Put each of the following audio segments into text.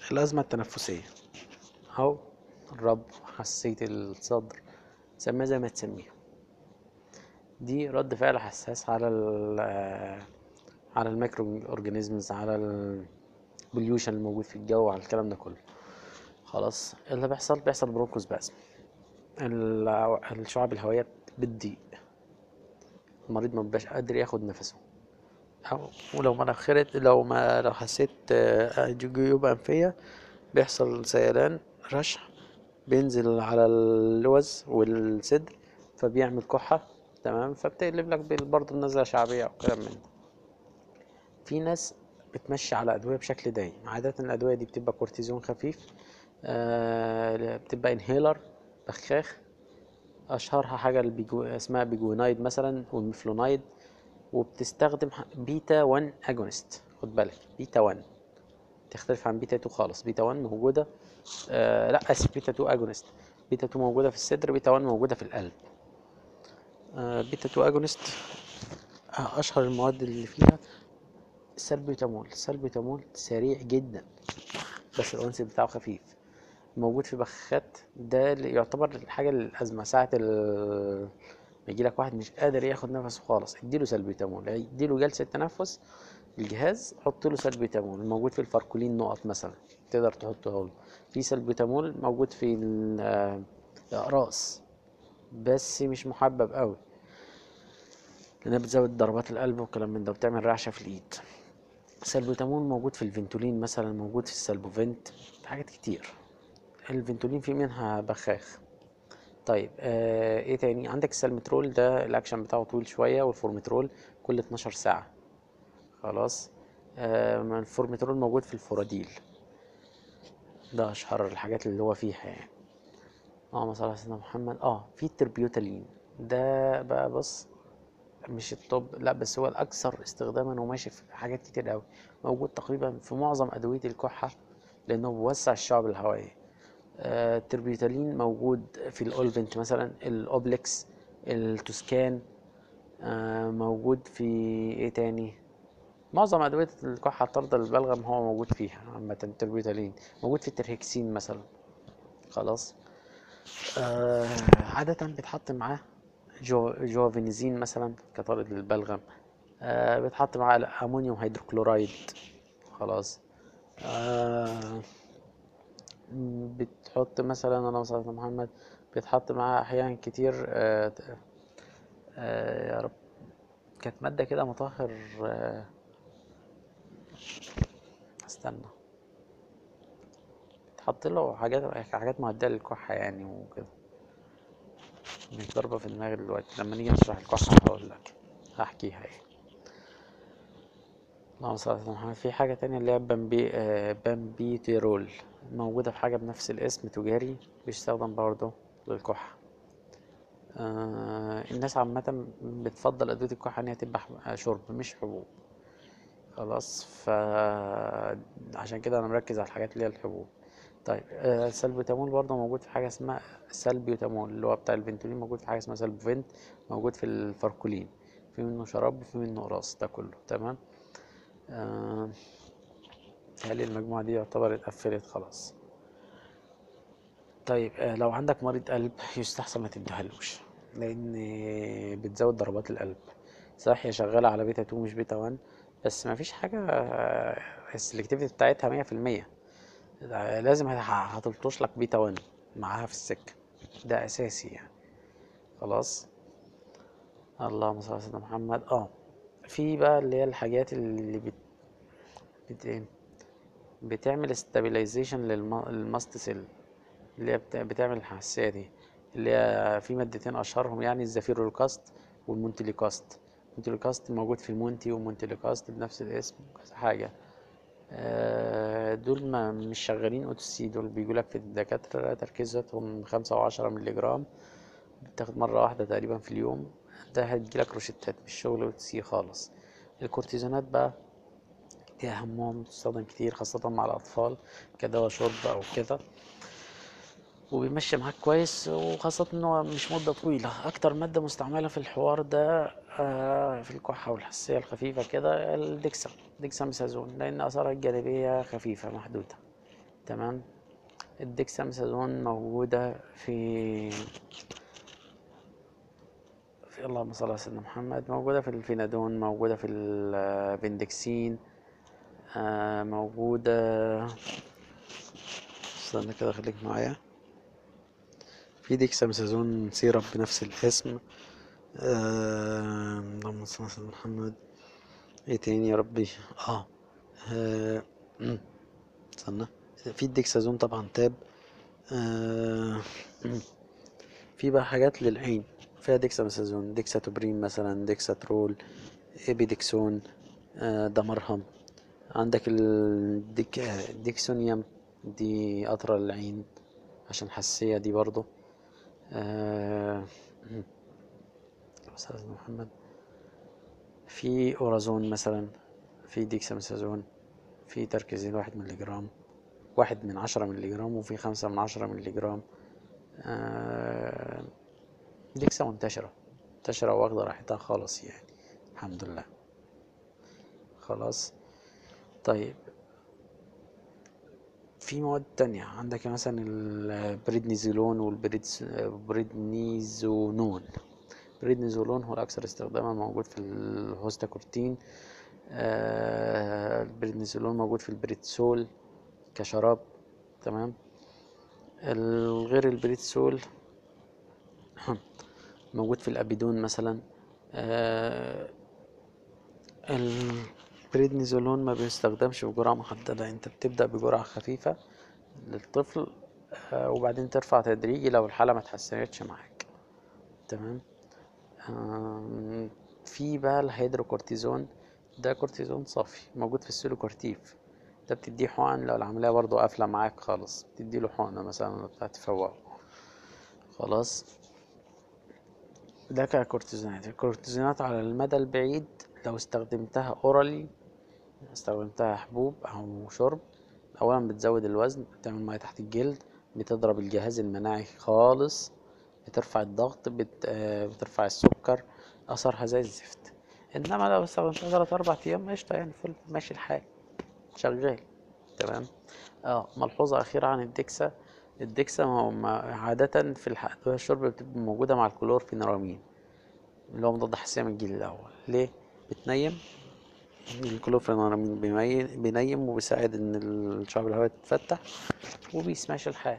الأزمة التنفسية أو الربو حساسية الصدر سميها زي ما تسميها دي رد فعل حساس على ال على الميكرو اورجانيزمز على البوليوشن الموجود في الجو على الكلام ده كله خلاص اللي بيحصل بيحصل برونكوس باسم الشعب الهوائية بتضيق المريض ما بيبقاش قادر ياخد نفسه أو ولو مناخيرت لو ما لو حسيت آه، جيوب أنفية بيحصل سيلان رشح بينزل على اللوز والصدر فبيعمل كحة تمام فبتقلب لك بال- برضه بنزلة شعبية أو كلام من ده في ناس بتمشي على أدوية بشكل دايم عادة الأدوية دي بتبقى كورتيزون خفيف آه بتبقى انهيلر بخاخ أشهرها حاجة البيجو... اسمها بيجونايد مثلا والميفلونايد وبتستخدم ح- بيتا 1 اجونست خد بالك بيتا 1 تختلف عن بيتا 2 خالص بيتا 1 موجودة آه لا اسف بيتا 2 اجونست بيتا 2 موجودة في الصدر بيتا 1 موجودة في القلب آه بيتا 2 اجونست آه اشهر المواد اللي فيها السلبيوتامول السلبيوتامول سريع جدا بس الأنس بتاعه خفيف موجود في بخاخات ده اللي يعتبر الحاجة للأزمة ساعة ال ما يجيلك واحد مش قادر ياخد نفسه خالص اديله سلبيوتامول اديله جلسة تنفس الجهاز حط له سلبيوتامول موجود في الفاركولين نقط مثلا تقدر تحطه له في سلبيوتامول موجود في ال- آه، الأقراص بس مش محبب قوي لأنها بتزود ضربات القلب وكلام من ده وبتعمل رعشة في الإيد سلبوتامول موجود في الفنتولين مثلا موجود في السلبوفنت في حاجات كتير الفنتولين فيه منها بخاخ طيب آه ايه تاني عندك السلمترول ده الاكشن بتاعه طويل شوية والفورمترول كل 12 ساعة خلاص آه ما الفورمترول موجود في الفوراديل ده اشهر الحاجات اللي هو فيها يعني اللهم صل على سيدنا محمد اه في التربيوتالين ده بقى بص مش الطب لا بس هو الاكثر استخداما وماشي في حاجات كتير قوي موجود تقريبا في معظم ادويه الكحه لانه بيوسع الشعب الهوائيه آه، التربيتالين موجود في الاولفنت مثلا الاوبلكس التوسكان آه، موجود في ايه تاني معظم ادويه الكحه الطرد البلغم هو موجود فيها عامه التربيتالين موجود في الترهكسين مثلا خلاص آه عادة بيتحط معاه جو جوافينيزين مثلا كطارد للبلغم آه بيتحط معاه الأمونيوم هيدروكلورايد خلاص آه م- بتحط مثلا أنا صلى على محمد بيتحط معاه أحيانا كتير آه آه يا رب كانت مادة كده مطهر آه استنى بتحط له حاجات حاجات معدية للكحة يعني وكده مش ضاربة في دماغي دلوقتي لما نيجي نشرح الكحة هقول لك هحكيها يعني اللهم صل على سيدنا محمد في حاجة تانية اللي هي بامبي آه بامبيتيرول موجودة في حاجة بنفس الاسم تجاري بيستخدم برضه للكحة آه الناس عامة بتفضل أدوية الكحة إن هي تبقى ح- شرب مش حبوب خلاص ف عشان كده أنا مركز على الحاجات اللي هي الحبوب طيب آه السلبيوتامول برضه موجود في حاجة اسمها سلبيوتامول اللي هو بتاع الفنتولين موجود في حاجة اسمها سلبوفنت موجود في الفاركولين في منه شراب وفي منه قراص ده كله تمام آه هل المجموعة دي يعتبر اتقفلت خلاص طيب آه لو عندك مريض قلب يستحسن ما تديهالوش لأن بتزود ضربات القلب صح هي شغالة على بيتا 2 مش بيتا 1 بس مفيش حاجة آه، السلكتيفيتي بتاعتها مية في المية لازم هت- هتلطش لك بيتا 1 معاها في السكة ده أساسي يعني خلاص اللهم صل على سيدنا محمد اه في بقى اللي هي الحاجات اللي بت, بت... إيه؟ بتعمل استابيلايزيشن للماست سيل اللي هي بت... بتعمل الحساسية دي اللي هي في مادتين أشهرهم يعني الزافيرولكاست والمونتيليكاست المونتيليكاست موجود في المونتي ومونتيليكاست بنفس الاسم كذا حاجة آه، دول ما مش شغالين او سي دول بيجوا لك في الدكاترة تركيزاتهم خمسة وعشرة مللي جرام بتاخد مرة واحدة تقريبا في اليوم ده هتجيلك روشتات مش شغل او سي خالص الكورتيزونات بقى دي أهمهم بتستخدم كتير خاصة مع الأطفال كدواء شرب أو كده وبيمشي معاك كويس وخاصة إن هو مش مدة طويلة أكتر مادة مستعملة في الحوار ده آه، في الكحة والحساسية الخفيفة كده الدكسا دكساميثازون لأن آثارها الجانبية خفيفة محدودة تمام الديكساميثازون موجودة في في اللهم صل على سيدنا محمد موجودة في الفينادون موجودة في الفندكسين آه، موجودة استنى كده خليك معايا في ديكساميثازون سيرب بنفس الاسم آه، اللهم صل على سيدنا محمد ايه تاني يا ربي اه, آه، مم. استنى في الديكسازون طبعا تاب آه، مم. في بقى حاجات للعين فيها ديكساميثازون ديكساتوبرين مثلا ديكساترول ايبيديكسون آه، ده مرهم عندك الديك آه، الديكسونيوم دي قطرة للعين عشان حساسية دي برضو آه، مم. أستاذ محمد في أورازون مثلا في ديكساميثازون في تركيزين واحد ملي جرام واحد من عشرة ملي جرام وفي خمسة من عشرة ملي جرام آه، ديكسا منتشرة منتشرة واخدة راحتها خالص يعني الحمد لله خلاص طيب في مواد تانية عندك مثلا البريدنيزولون والبريدنيزونون البريدنيزولون هو الأكثر استخداما موجود في الهوستاكورتين آه، البريدنيزولون موجود في البريتسول كشراب تمام ال- غير البريتسول موجود في الأبيدون مثلا آه، البريدنيزولون ما بيستخدمش بجرعة محددة انت بتبدأ بجرعة خفيفة للطفل آه، وبعدين ترفع تدريجي لو الحالة ما اتحسنتش معاك تمام آم، في بقى الهيدروكورتيزون ده كورتيزون صافي موجود في السيلوكورتيف ده بتديه حقن لو العملية برضو قافلة معاك خالص بتديله حقنة مثلا بتاع تفوقه خلاص ده ككورتيزونات الكورتيزونات على المدى البعيد لو استخدمتها اورالي استخدمتها حبوب او شرب اولا بتزود الوزن بتعمل ميه تحت الجلد بتضرب الجهاز المناعي خالص بترفع الضغط بت... آه، بترفع السكر اثرها زي الزفت انما لو استخدمتها تلات اربع ايام قشطه يعني فل ماشي الحال شغال تمام اه ملحوظة أخيرة عن الدكسا الدكسا ما هو ما- عادة في الح- أدوية الشرب بتبقى موجودة مع الكلورفينرامين اللي هو مضاد حساسية من الجيل الأول ليه؟ بتنيم الكلورفينرامين بيمي- بينيم وبيساعد إن الشعب الهوائي تتفتح وبيسماش الحال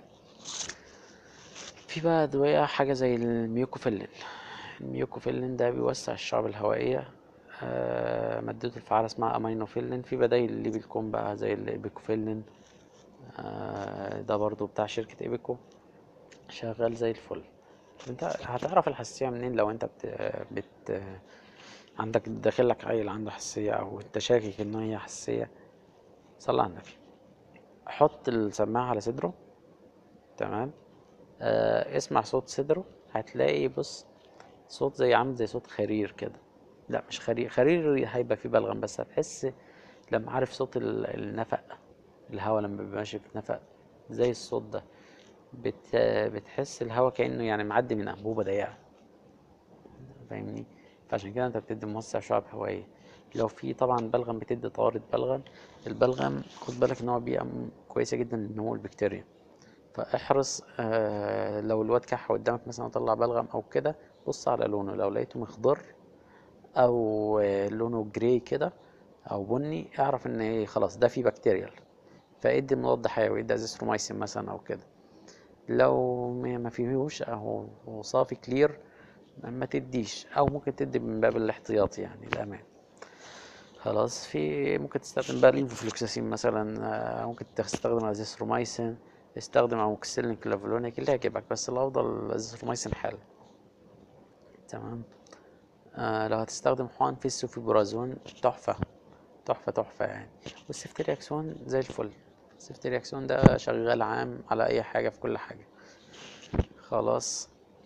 في بقى أدوية حاجة زي الميوكوفيلين الميوكوفيلين ده بيوسع الشعب الهوائية آه، مادته الفعالة اسمها أمينوفيلين في بدايل اللي بتكون بقى زي الإيبيكوفيلين آه، ده برضو بتاع شركة إيبيكو شغال زي الفل انت هتعرف الحساسية منين لو انت بت, بت... عندك داخلك عيل عنده حساسية او انت شاكك ان هي حساسية صلي على النبي حط السماعة على صدره تمام آه اسمع صوت صدره هتلاقي بص صوت زي عامل زي صوت خرير كده لا مش خرير خرير هيبقى فيه بلغم بس هتحس لما عارف صوت ال- النفق الهوا لما بيبقى ماشي في نفق زي الصوت ده بت... بتحس الهوا كأنه يعني معدي من أنبوبة ضيقة فاهمني فعشان كده انت بتدي موسع شعب هوائية لو في طبعا بلغم بتدي طارد بلغم البلغم خد بالك ان هو بيئة م- كويسة جدا لنمو البكتيريا فاحرص آه لو الواد كح قدامك مثلا طلع بلغم او كده بص على لونه لو لقيته مخضر او آه لونه جراي كده او بني اعرف ان ايه خلاص ده فيه بكتيريال فادي مضاد حيوي ادي ازيثروميسين مثلا او كده لو ما ما فيهوش اهو هو صافي كلير ما تديش او ممكن تدي من باب الاحتياطي يعني الامان خلاص في ممكن تستخدم بقى لينفوفلوكساسين مثلا آه، ممكن تستخدم ازيثروميسين استخدم اموكسيلين كلافولونيك اللي يعجبك بس الافضل ازيثروميسين حال تمام آه لو هتستخدم حقن في السوفيبرازون تحفة تحفة تحفة يعني والسيفترياكسون زي الفل السيفترياكسون ده شغال عام على أي حاجة في كل حاجة خلاص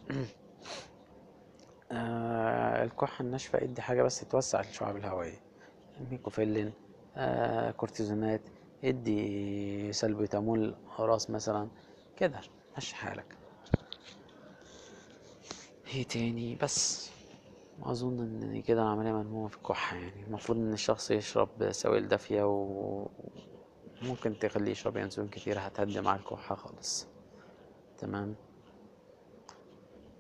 آه الكحة الناشفة ادي حاجة بس توسع الشعب الهوائية ميكوفيلين آه كورتيزونات ادي سلبيتامول راس مثلا كده مشي حالك ايه تاني بس اظن ان كده العملية ملمومة في الكحة يعني المفروض ان الشخص يشرب سوائل دافية و... ممكن تخليه يشرب ينسون كتير هتهدي معاه الكحة خالص تمام